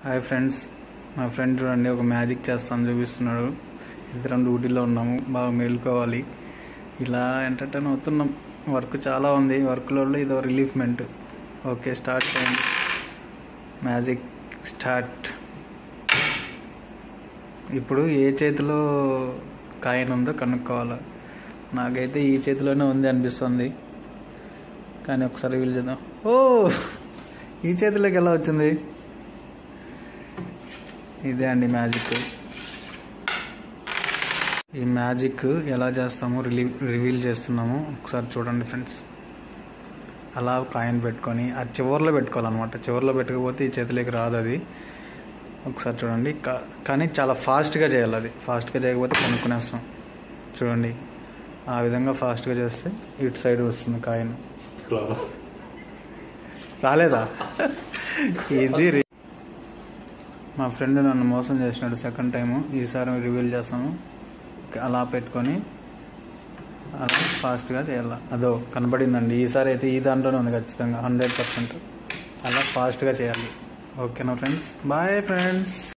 hi friends మా friend చూడండి ఒక మ్యాజిక్ చేస్తాను చూపిస్తున్నాడు ఇద్దరం డ్యూటీలో ఉన్నాము బాగా మేలుకోవాలి ఇలా ఎంటర్టైన్ అవుతున్నాం వర్క్ చాలా ఉంది వర్క్లో ఇదో రిలీఫ్మెంట్ ఓకే స్టార్ట్ చేయండి మ్యాజిక్ స్టార్ట్ ఇప్పుడు ఏ చేతిలో కాయిన్ ఉందో కనుక్కోవాలి నాకైతే ఈ చేతిలోనే ఉంది అనిపిస్తుంది కానీ ఒకసారి వీలు చేద్దాం ఓ ఈ చేతిలోకి ఎలా వచ్చింది ఇదే అండి మ్యాజిక్ ఈ మ్యాజిక్ ఎలా చేస్తామో రిలీ రివీల్ చేస్తున్నాము ఒకసారి చూడండి ఫ్రెండ్స్ అలా కాయిన్ పెట్టుకొని అది చివర్లో పెట్టుకోవాలన్నమాట చివర్లో పెట్టకపోతే ఈ చేతిలోకి రాదు అది ఒకసారి చూడండి కా- కానీ చాలా ఫాస్ట్గా చేయాలి అది ఫాస్ట్గా చేయకపోతే కొనుక్కునేస్తాం చూడండి ఆ విధంగా ఫాస్ట్గా చేస్తే ఇటు సైడ్ వస్తుంది కాయిన్ రాలేదా ఇది రి- మా ఫ్రెండ్ నన్ను మోసం చేసినాడు సెకండ్ టైము ఈసారి రివీల్ చేస్తాము అలా పెట్టుకొని అలా ఫాస్ట్గా చేయాలి అదో కనబడిందండి ఈసారి అయితే ఈ దాంట్లోనే ఉంది ఖచ్చితంగా హండ్రెడ్ పర్సెంట్ అలా ఫాస్ట్గా చేయాలి ఓకేనా ఫ్రెండ్స్ బాయ్ ఫ్రెండ్స్